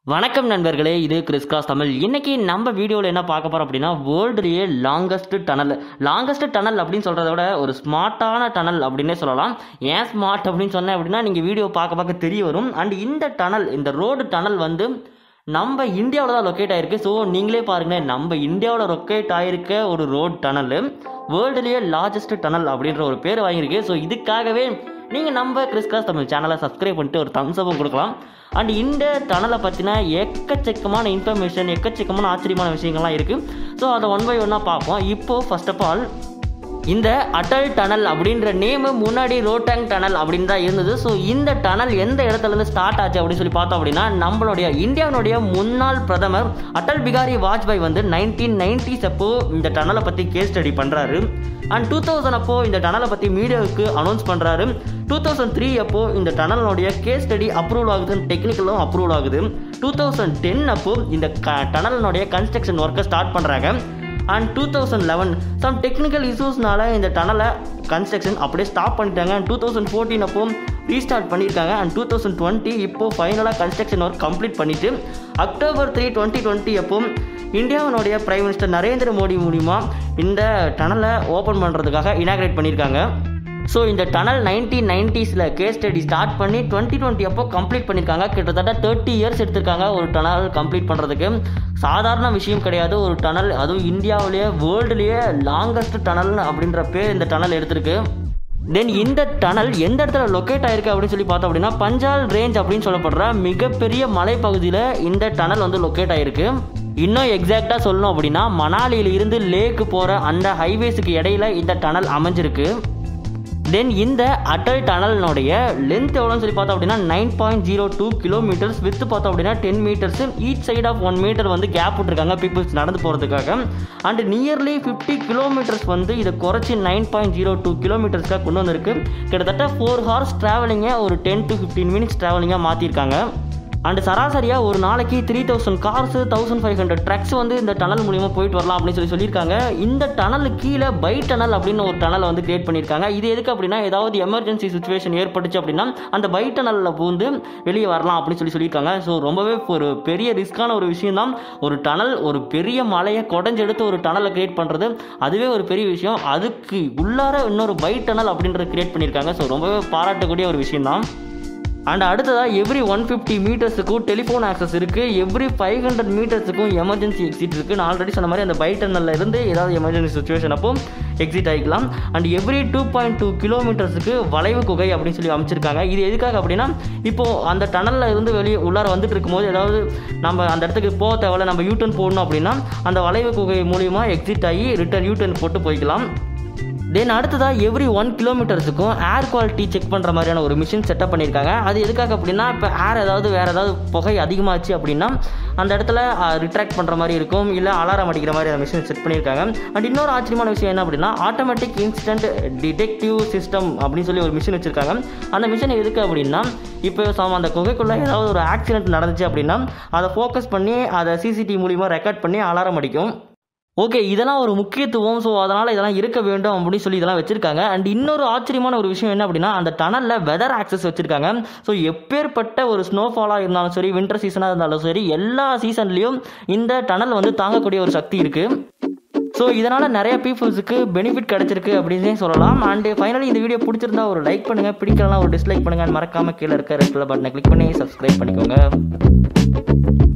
வணக்கம் நண்பர்களே இது கிறிஸ்காஸ் தமிழ் இன்னைக்கு நம்ம வீடியோவில் என்ன பார்க்க போகிறோம் அப்படின்னா வேர்ல்டுலேயே லாங்கஸ்ட் டனல் லாங்கஸ்ட் டனல் அப்படின்னு சொல்கிறத விட ஒரு ஸ்மார்ட்டான டனல் அப்படின்னே சொல்லலாம் ஏன் ஸ்மார்ட் அப்படின்னு சொன்னேன் அப்படின்னா நீங்கள் வீடியோ பார்க்க பார்க்க தெரிய வரும் அண்ட் இந்த டனல் இந்த ரோடு டனல் வந்து நம்ம இந்தியாவில் தான் லொக்கேட் ஆயிருக்கு ஸோ நீங்களே பாருங்களேன் நம்ம இந்தியாவில் லொக்கேட் ஆயிருக்க ஒரு ரோட் டனல் வேர்ல்டுலேயே லார்ஜஸ்ட் டனல் அப்படின்ற ஒரு பேர் வாங்கியிருக்கு ஸோ இதுக்காகவே நீங்கள் நம்ம கிறிஸ்காஸ் தமிழ் சேனலை சப்ஸ்கிரைப் பண்ணிட்டு ஒரு thumbs up கொடுக்கலாம் அண்ட் இந்த டனலை பற்றின எக்கச்சக்கமான இன்ஃபர்மேஷன் எக்கச்சக்கமான ஆச்சரியமான விஷயங்கள்லாம் இருக்குது ஸோ அதை ஒன் பை ஒன்னாக பார்ப்போம் இப்போது ஃபர்ஸ்ட் ஆஃப் ஆல் இந்த அட்டல் டனல் அப்படின்ற நேமு முன்னாடி ரோட்டாங் டனல் அப்படின்னு தான் இருந்தது ஸோ இந்த டனல் எந்த இடத்துலேருந்து ஸ்டார்ட் ஆச்சு அப்படின்னு சொல்லி பார்த்தோம் அப்படின்னா நம்மளுடைய இந்தியாவினுடைய முன்னாள் பிரதமர் அட்டல் பிகாரி வாஜ்பாய் வந்து நைன்டீன் நைன்டிஸ் அப்போ இந்த டனலை பற்றி கேஸ் ஸ்டடி பண்ணுறாரு அண்ட் டூ தௌசண்ட் அப்போ இந்த டனலை பற்றி மீடியாவுக்கு அனௌன்ஸ் பண்ணுறாரு டூ தௌசண்ட் த்ரீ அப்போ இந்த டனலுடைய கேஸ் ஸ்டடி அப்ரூவல் ஆகுது டெக்னிக்கலும் அப்ரூவல் ஆகுது டூ தௌசண்ட் டென் அப்போ இந்த க டனலினுடைய கன்ஸ்ட்ரக்ஷன் ஒர்க்கை ஸ்டார்ட் பண்ணுறாங்க and two thousand eleven some technical இஷ்யூஸ்னால இந்த டனலை கன்ஸ்ட்ரக்ஷன் அப்படியே ஸ்டாப் பண்ணிட்டாங்க அண்ட் டூ தௌசண்ட் ஃபோர்டீன் அப்போ ரீஸ்டார்ட் பண்ணியிருக்காங்க அண்ட் டூ தௌசண்ட் டுவெண்ட்டி இப்போ ஃபைனலாக கன்ஸ்ட்ரக்ஷன் ஒர்க் கம்ப்ளீட் பண்ணிட்டு அக்டோபர் த்ரீ டுவெண்ட்டி டுவெண்ட்டி அப்போ இந்தியாவினுடைய பிரைம் மினிஸ்டர் நரேந்திர மோடி மூலிமா இந்த டனலை ஓப்பன் பண்ணுறதுக்காக இனாகிரேட் பண்ணியிருக்காங்க ஸோ இந்த tunnel nineteen நைன்டிஸில் case study start பண்ணி டுவெண்ட்டி டுவெண்ட்டி அப்போ கம்ப்ளீட் பண்ணியிருக்காங்க கிட்டத்தட்ட தேர்ட்டி இயர்ஸ் எடுத்திருக்காங்க ஒரு டனல் கம்ப்ளீட் பண்ணுறதுக்கு சாதாரண விஷயம் கிடையாது ஒரு டனல் அதுவும் இந்தியாவிலேயே வேர்ல்டுலேயே லாங்கஸ்ட் டனல் அப்படின்ற பேர் இந்த டனல் எடுத்திருக்கு தென் இந்த டனல் எந்த இடத்துல லொக்கேட் ஆயிருக்கு அப்படின்னு சொல்லி பார்த்தோம் அப்படின்னா பஞ்சால் ரேஞ்ச் அப்படின்னு சொல்லப்படுற மிகப்பெரிய மலைப்பகுதியில் இந்த டனல் வந்து லொக்கேட் ஆயிருக்கு இன்னும் எக்ஸாக்டாக சொல்லணும் அப்படின்னா மணாலியில் இருந்து லேக்கு போகிற அந்த ஹைவேஸுக்கு இடையில இந்த டனல் அமைஞ்சிருக்கு தென் இந்த அட்டல் டனலினுடைய லென்த் எவ்வளோன்னு சொல்லி பார்த்தோம் அப்படின்னா nine point zero two kilometres width பார்த்தோம் அப்படின்னா ten metres each side of one metre வந்து கேப் விட்டுருக்காங்க பீப்புள்ஸ் நடந்து போகிறதுக்காக அண்ட் நியர்லி ஃபிஃப்டி கிலோமீட்டர்ஸ் வந்து இதை குறைச்சி நைன் பாயிண்ட் ஜீரோ டூ கிலோமீட்டர்ஸ்க்காக கொண்டு வந்திருக்கு கிட்டத்தட்ட ஃபோர் ஹவர்ஸ் ட்ராவலிங்கை ஒரு டென் டு ஃபிஃப்டீன் மினிட்ஸ் ட்ராவலிங்காக மாற்றிருக்காங்க அண்ட் சராசரியாக ஒரு நாளைக்கு three thousand cars thousand five hundred trucks வந்து இந்த டனல் மூலியமாக போயிட்டு வரலாம் அப்படின்னு சொல்லி சொல்லியிருக்காங்க இந்த டனல் கீழே பை டனல் அப்படின்னு ஒரு டனலை வந்து கிரியேட் பண்ணியிருக்காங்க இது எதுக்கு அப்படின்னா ஏதாவது எமர்ஜென்சி சுச்சுவேஷன் ஏற்பட்டுச்சு அப்படின்னா அந்த பை டனலில் பூந்து வெளியே வரலாம் அப்படின்னு சொல்லி சொல்லியிருக்காங்க ஸோ ரொம்பவே ஒரு பெரிய ரிஸ்க்கான ஒரு விஷயம் தான் ஒரு டனல் ஒரு பெரிய மலையை குடஞ்செடுத்து ஒரு டனலை கிரியேட் பண்ணுறது அதுவே ஒரு பெரிய விஷயம் அதுக்கு உள்ளார இன்னொரு பை டனல் அப்படின்றத கிரியேட் பண்ணியிருக்காங்க ஸோ ரொம்பவே பாராட்டக்கூடிய ஒரு விஷயம் தான் அண்ட் அடுத்ததாக எவ்ரி ஒன் ஃபிஃப்டி மீட்டர்ஸுக்கும் டெலிஃபோன் ஆக்சஸ் இருக்குது எவ்ரி ஃபைவ் ஹண்ட்ரட் மீட்டர்ஸுக்கும் எமர்ஜென்சி எக்ஸிட் இருக்குது நான் ஆல்ரெடி சொன்ன மாதிரி அந்த பை டன்னலில் இருந்து ஏதாவது எமர்ஜென்சி சுச்சுவேஷன் அப்போ எக்ஸிட் ஆகிக்கலாம் and every two point two கிலோமீட்டர்ஸுக்கு வளைவு குகை அப்படின்னு சொல்லி அமைச்சிருக்காங்க இது எதுக்காக அப்படின்னா இப்போது அந்த டனலில் இருந்து வெளியே உள்ளார வந்துட்டு இருக்கும்போது ஏதாவது நம்ம அந்த இடத்துக்கு போக தேவையில்ல நம்ம யூட்டர்ன் போடணும் அப்படின்னா அந்த வளைவு குகை மூலிமா எக்ஸிட் ஆகி ரிட்டர்ன் யூட்டர்ன் போட்டு போய்க்கலாம் தென் அடுத்ததாக எவ்ரி ஒன் கிலோமீட்டர்ஸுக்கும் ஏர் குவாலிட்டி செக் பண்ணுற மாதிரியான ஒரு மிஷின் செட்டப் பண்ணியிருக்காங்க அது எதுக்காக அப்படின்னா இப்போ ஏர் ஏதாவது வேறு ஏதாவது புகை அதிகமாச்சு அப்படின்னா அந்த இடத்துல ரிட்ராக்ட் பண்ணுற மாதிரி இருக்கும் இல்லை அலாரம் அடிக்கிற மாதிரி அந்த மிஷின் செட் பண்ணியிருக்காங்க அண்ட் இன்னொரு ஆச்சரியமான விஷயம் என்ன அப்படின்னா ஆட்டோமேட்டிக் இன்ஸ்டன்ட் டிடெக்டிவ் சிஸ்டம் அப்படின்னு சொல்லி ஒரு மிஷின் வச்சுருக்காங்க அந்த மிஷின் எதுக்கு அப்படின்னா இப்போ சம அந்த குகைக்குள்ளே ஏதாவது ஒரு ஆக்சிடென்ட் நடந்துச்சு அப்படின்னா அதை ஃபோக்கஸ் பண்ணி அதை சிசிடிவி மூலிமா ரெக்கார்ட் பண்ணி அலாரம் அடிக்கும் ஓகே இதெல்லாம் ஒரு முக்கியத்துவம் ஸோ அதனால் இதெல்லாம் இருக்க வேண்டும் அப்படின்னு சொல்லி இதெல்லாம் வச்சுருக்காங்க அண்ட் இன்னொரு ஆச்சரியமான ஒரு விஷயம் என்ன அப்படின்னா அந்த டனலில் வெதர் ஆக்சஸ் வச்சுருக்காங்க ஸோ எப்பேற்பட்ட ஒரு ஸ்னோஃபாலாக இருந்தாலும் சரி வின்டர் சீசனாக இருந்தாலும் சரி எல்லா சீசன்லேயும் இந்த டனல் வந்து தாங்கக்கூடிய ஒரு சக்தி இருக்குது ஸோ இதனால் நிறைய பீப்புள்ஸுக்கு பெனிஃபிட் கிடச்சிருக்கு அப்படின்னே சொல்லலாம் அண்ட் ஃபைனலி இந்த வீடியோ பிடிச்சிருந்தா ஒரு லைக் பண்ணுங்கள் பிடிக்கலாம் ஒரு டிஸ்லைக் பண்ணுங்கள் மறக்காமல் கீழே இருக்க ரெட் கலர் பட்டனை கிளிக் பண்ணி சப்ஸ்கிரைப் பண்ணிக்கோங்க